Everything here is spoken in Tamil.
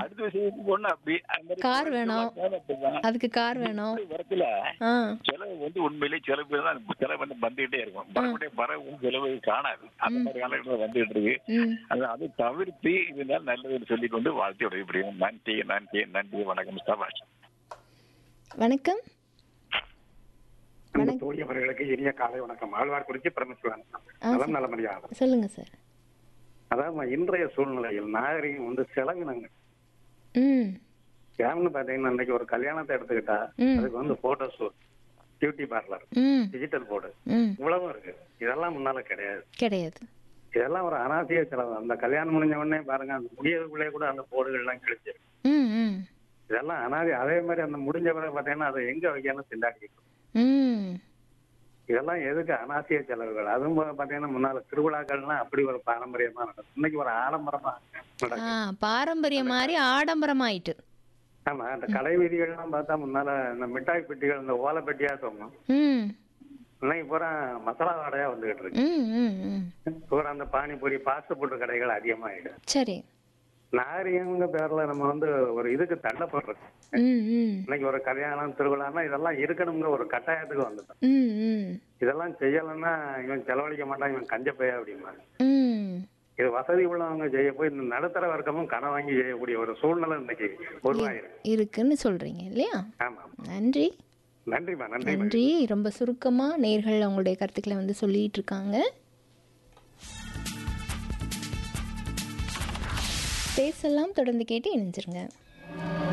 அடுத்த விஷயத்துக்கு போனா அப்படி அது மாதிரி கார் வேணும். அப்படிதான். அதுக்கு கார் வேணும் இப்படி வரத்துல ஆ செலவு வந்து உண்மையிலேயே செலவு பேர் தான் செலவு வந்து வந்துகிட்டே இருக்கும் வரக்கூடிய வரவும் செலவு காணாது அந்த மாதிரி காலகட்டத்தில் வந்துகிட்டு இருக்கு ம் அது அதை தவிர்த்து இதனால் நல்லதுன்னு சொல்லிக் கொண்டு வாழ்த்தி உதவிப்படுகிறோம் நன்றி நன்றி நன்றி வணக்கம் சபாஷ் வணக்கம் நம்ம தோழி அவர்களுக்கு இனிய காலை வணக்கம் ஆழ்வார்குறிச்சி பரமசிவன் ஆ, நலம் நலமறியாது சொல்லுங்க சார் அதாவது இன்றைய சூழ்நிலையில் நாகரிகம் வந்து செலவினங்க ம் ஏன்னு பாத்தீங்கன்னா இன்னைக்கு ஒரு கல்யாணத்தை எடுத்துக்கிட்டா ம். அதுக்கு வந்து போட்டோ ஷூட் பியூட்டி பார்லர் ம் டிஜிட்டல் போர்டு ம் இவ்வளவும் இருக்கு இதெல்லாம் முன்னால கிடையாது கிடையாது இதெல்லாம் ஒரு அனாவசிய செலவு அந்த கல்யாணம் முடிஞ்ச உடனே பாருங்க அந்த முடியறதுக்குள்ளே கூட அந்த போர்டுகள் எல்லாம் கிழிச்சு ம் ம் இதெல்லாம் அனாதி அதே மாதிரி அந்த முடிஞ்ச பிறகு பாத்தீங்கன்னா அதை எங்க வைக்கணும் திண்டாடி ம் இதெல்லாம் எதுக்கு அனாவசிய செலவுகள் அதுவும் பா- பாத்தீங்கன்னா முன்னால திருவிழாக்கள்லாம் அப்படி ஒரு பாரம்பரியமா நடக்கும் இன்னைக்கு ஒரு ஆடம்பரமா நடக்கும் ஆ பாரம்பரியம் மாதிரி ஆடம்பரமாயிட்டு ஆமா அந்த கடை வீதிகள்லாம் பார்த்தா முன்னால இந்த மிட்டாய் பெட்டிகள் இந்த ஓலை பெட்டியா தோணும் ம் இன்னைக்கு பூரா மசாலா கடையா வந்துகிட்டு இருக்கு ம் ம் ம் பூரா அந்த பானிபூரி பாஸ்ட் ஃபுட் கடைகள் அதிகமாயிடும் சரி நாகரிகம்ங்க பேர்ல நம்ம வந்து ஒரு இதுக்கு தள்ளப்படுறோம் ம் ம் இன்னைக்கு ஒரு கல்யாணம் திருவிழான்னா இதெல்லாம் இருக்கணுங்கிற ஒரு கட்டாயத்துக்கு வந்துட்டோம் ம் ம் இதெல்லாம் செய்யலைன்னா இவன் செலவழிக்க மாட்டான் இவன் கஞ்ச பைய அப்படிமா ம் இது வசதி உள்ளவங்க செய்ய போய் இந்த நடுத்தர வர்க்கமும் கடன் வாங்கி செய்யக்கூடிய ஒரு சூழ்நிலை இன்னைக்கு உருவாயிருக்கு இருக்குன்னு சொல்றீங்க இல்லையா ஆமா நன்றி நன்றிம்மா நன்றிம்மா நன்றி ரொம்ப சுருக்கமாக நேர்கள் அவங்களுடைய கருத்துக்களை வந்து சொல்லிட்டு இருக்காங்க பேசலாம் தொடர்ந்து கேட்டு இணைஞ்சிருங்க